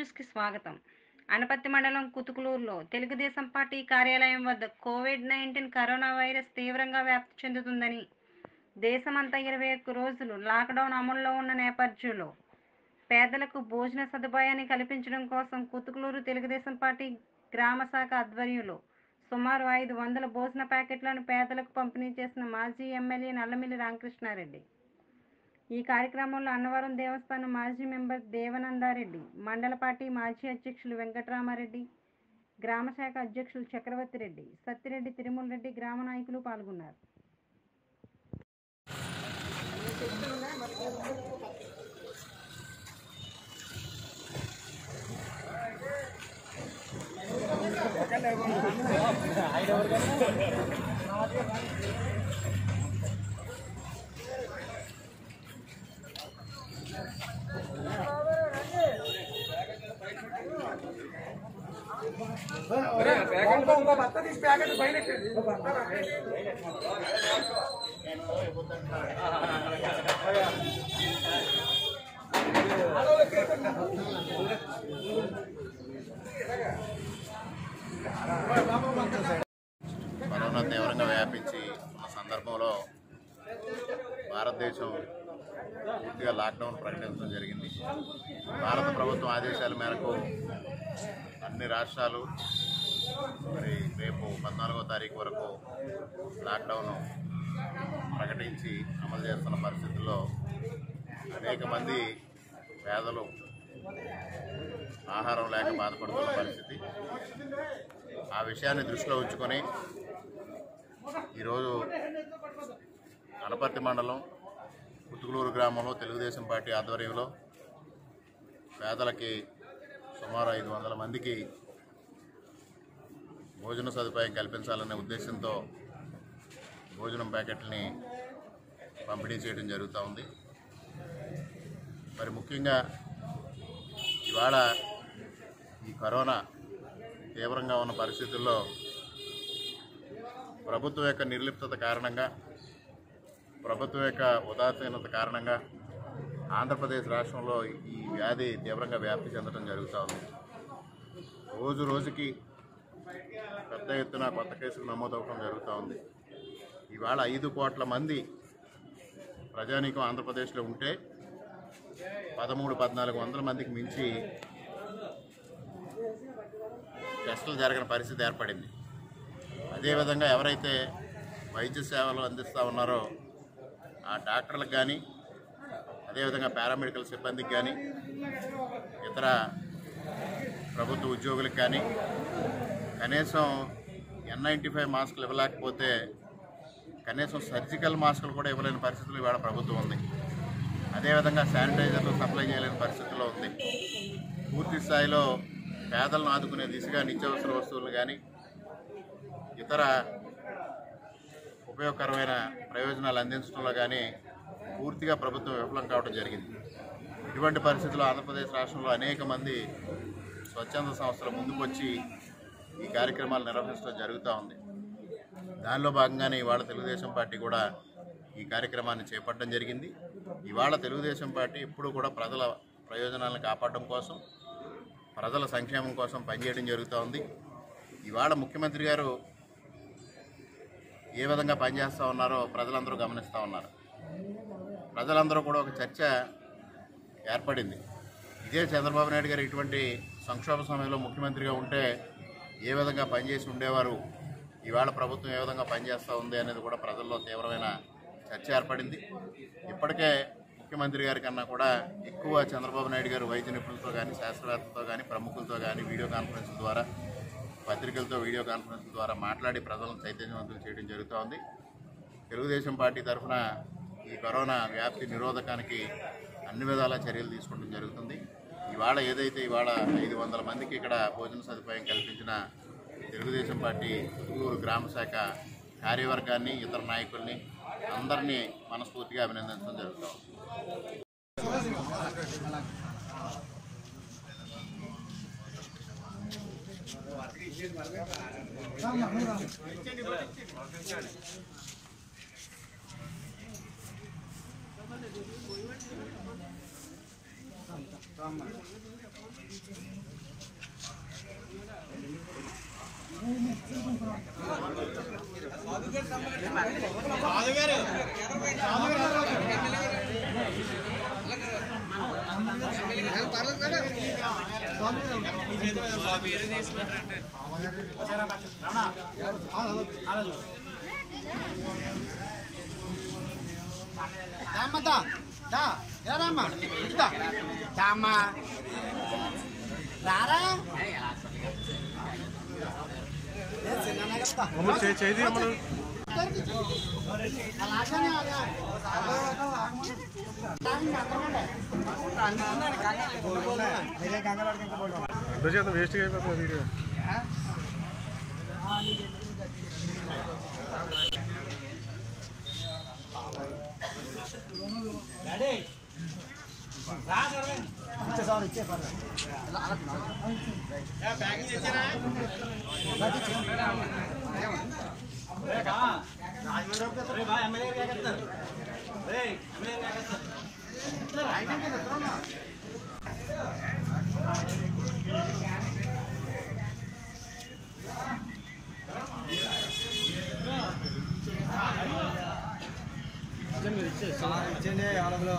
న్యూస్కి స్వాగతం అనపత్తి మండలం కుతుకులూరులో తెలుగుదేశం పార్టీ కార్యాలయం వద్ద కోవిడ్ నైన్టీన్ కరోనా వైరస్ తీవ్రంగా వ్యాప్తి చెందుతుందని దేశమంతా ఇరవై ఒక్క రోజులు లాక్డౌన్ అమల్లో ఉన్న నేపథ్యంలో పేదలకు భోజన సదుపాయాన్ని కల్పించడం కోసం కుతుకులూరు తెలుగుదేశం పార్టీ గ్రామ శాఖ ఆధ్వర్యంలో సుమారు ఐదు వందల భోజన ప్యాకెట్లను పేదలకు పంపిణీ చేసిన మాజీ ఎమ్మెల్యే నల్లమిల్లి రామకృష్ణారెడ్డి ఈ కార్యక్రమంలో అన్నవరం దేవస్థానం మాజీ మెంబర్ దేవనందారెడ్డి మండల పార్టీ మాజీ అధ్యక్షులు వెంకటరామారెడ్డి గ్రామ శాఖ అధ్యక్షులు చక్రవర్తి రెడ్డి సత్తిరెడ్డి తిరుమల రెడ్డి గ్రామ నాయకులు పాల్గొన్నారు కరోనా తీవ్రంగా వ్యాపించి ఉన్న సందర్భంలో భారతదేశం పూర్తిగా లాక్డౌన్ ప్రకటించడం జరిగింది భారత ప్రభుత్వం ఆదేశాల మేరకు అన్ని రాష్ట్రాలు మరి రేపు పద్నాలుగో తారీఖు వరకు లాక్డౌన్ ప్రకటించి అమలు చేస్తున్న పరిస్థితుల్లో అనేక మంది పేదలు ఆహారం లేక బాధపడుతున్న పరిస్థితి ఆ విషయాన్ని దృష్టిలో ఉంచుకొని ఈరోజు అనపర్తి మండలం కుతుకులూరు గ్రామంలో తెలుగుదేశం పార్టీ ఆధ్వర్యంలో పేదలకి సుమారు ఐదు వందల మందికి భోజన సదుపాయం కల్పించాలనే ఉద్దేశంతో భోజనం ప్యాకెట్లని పంపిణీ చేయడం జరుగుతూ ఉంది మరి ముఖ్యంగా ఇవాళ ఈ కరోనా తీవ్రంగా ఉన్న పరిస్థితుల్లో ప్రభుత్వం యొక్క నిర్లిప్తత కారణంగా ప్రభుత్వం యొక్క ఉదాసీనత కారణంగా ఆంధ్రప్రదేశ్ రాష్ట్రంలో ఈ వ్యాధి తీవ్రంగా వ్యాప్తి చెందడం జరుగుతూ ఉంది రోజు రోజుకి పెద్ద ఎత్తున కొత్త కేసులు నమోదవడం జరుగుతూ ఉంది ఇవాళ ఐదు కోట్ల మంది ప్రజానీకం ఆంధ్రప్రదేశ్లో ఉంటే పదమూడు పద్నాలుగు వందల మందికి మించి టెస్టులు జరగని పరిస్థితి ఏర్పడింది అదేవిధంగా ఎవరైతే వైద్య సేవలు అందిస్తూ ఉన్నారో ఆ డాక్టర్లకు కానీ అదేవిధంగా పారామెడికల్ సిబ్బందికి కానీ ఇతర ప్రభుత్వ ఉద్యోగులకు కానీ కనీసం ఎన్ నైంటీ ఫైవ్ మాస్కులు ఇవ్వలేకపోతే కనీసం సర్జికల్ మాస్కులు కూడా ఇవ్వలేని పరిస్థితులు ఇవాళ ప్రభుత్వం ఉంది అదేవిధంగా శానిటైజర్లు సప్లై చేయలేని పరిస్థితుల్లో ఉంది పూర్తి స్థాయిలో పేదలను ఆదుకునే దిశగా నిత్యావసర వస్తువులు కానీ ఇతర ఉపయోగకరమైన ప్రయోజనాలు అందించడంలో కానీ పూర్తిగా ప్రభుత్వం విఫలం కావడం జరిగింది ఇటువంటి పరిస్థితుల్లో ఆంధ్రప్రదేశ్ రాష్ట్రంలో అనేక మంది స్వచ్ఛంద సంస్థలు ముందుకొచ్చి ఈ కార్యక్రమాలు నిర్వహించడం జరుగుతూ ఉంది దానిలో భాగంగానే ఇవాళ తెలుగుదేశం పార్టీ కూడా ఈ కార్యక్రమాన్ని చేపట్టడం జరిగింది ఇవాళ తెలుగుదేశం పార్టీ ఎప్పుడూ కూడా ప్రజల ప్రయోజనాలను కాపాడడం కోసం ప్రజల సంక్షేమం కోసం పనిచేయడం జరుగుతూ ఉంది ఇవాళ ముఖ్యమంత్రి గారు ఏ విధంగా పనిచేస్తూ ఉన్నారో ప్రజలందరూ గమనిస్తూ ఉన్నారు ప్రజలందరూ కూడా ఒక చర్చ ఏర్పడింది ఇదే చంద్రబాబు నాయుడు గారు ఇటువంటి సంక్షోభ సమయంలో ముఖ్యమంత్రిగా ఉంటే ఏ విధంగా పనిచేసి ఉండేవారు ఇవాళ ప్రభుత్వం ఏ విధంగా పనిచేస్తూ ఉంది అనేది కూడా ప్రజల్లో తీవ్రమైన చర్చ ఏర్పడింది ఇప్పటికే ముఖ్యమంత్రి గారి కన్నా కూడా ఎక్కువ చంద్రబాబు నాయుడు గారు వైద్య నిపుణులతో కానీ శాస్త్రవేత్తలతో కానీ ప్రముఖులతో కానీ వీడియో కాన్ఫరెన్స్ ద్వారా పత్రికలతో వీడియో కాన్ఫరెన్స్ ద్వారా మాట్లాడి ప్రజలను చైతన్యవంతులు చేయడం జరుగుతూ ఉంది తెలుగుదేశం పార్టీ తరఫున ఈ కరోనా వ్యాప్తి నిరోధకానికి అన్ని విధాల చర్యలు తీసుకోవడం జరుగుతుంది ఇవాళ ఏదైతే ఇవాళ ఐదు వందల మందికి ఇక్కడ భోజన సదుపాయం కల్పించిన తెలుగుదేశం పార్టీ ఊరు గ్రామ శాఖ కార్యవర్గాన్ని ఇతర నాయకుల్ని అందరినీ మనస్ఫూర్తిగా అభినందించడం జరుగుతుంది రామ్మ రామ్మా దా దా రామ్మా ఇదా దామ్మా రారా చేయి మనం అలాగనే అలా అందరి చేత వేస్ట్గా అయిపోతుంది వీడియో ఇచ్చేసారు ఇచ్చేసారు ఇచ్చేయండి ఆడలో